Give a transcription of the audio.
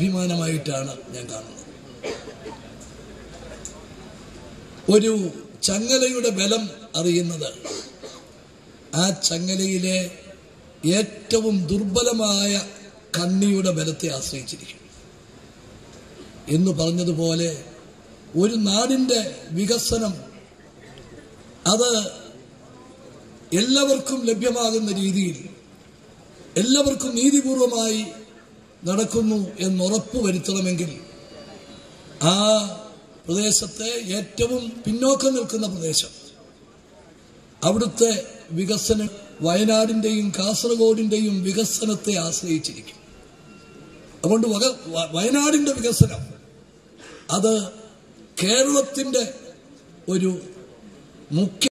അഭിമാനമായിട്ടാണ് ഞാൻ കാണുന്നത് ഒരു ചങ്ങലയുടെ ബലം അറിയുന്നത് ആ ചങ്ങലയിലെ ഏറ്റവും ദുർബലമായ കണ്ണിയുടെ ബലത്തെ ആശ്രയിച്ചിരിക്കും എന്ന് പറഞ്ഞതുപോലെ ഒരു നാടിൻ്റെ വികസനം അത് എല്ലാവർക്കും ലഭ്യമാകുന്ന രീതിയിൽ എല്ലാവർക്കും നീതിപൂർവമായി നടക്കുന്നു എന്നുറപ്പ് വരുത്തണമെങ്കിൽ ആ പ്രദേശത്തെ ഏറ്റവും പിന്നോക്കം നിൽക്കുന്ന പ്രദേശം അവിടുത്തെ വികസനം വയനാടിൻ്റെയും കാസർഗോഡിൻ്റെയും വികസനത്തെ ആശ്രയിച്ചിരിക്കും അതുകൊണ്ട് വക വ- വയനാടിൻ്റെ വികസനം അത് കേരളത്തിൻ്റെ ഒരു മുഖ്യ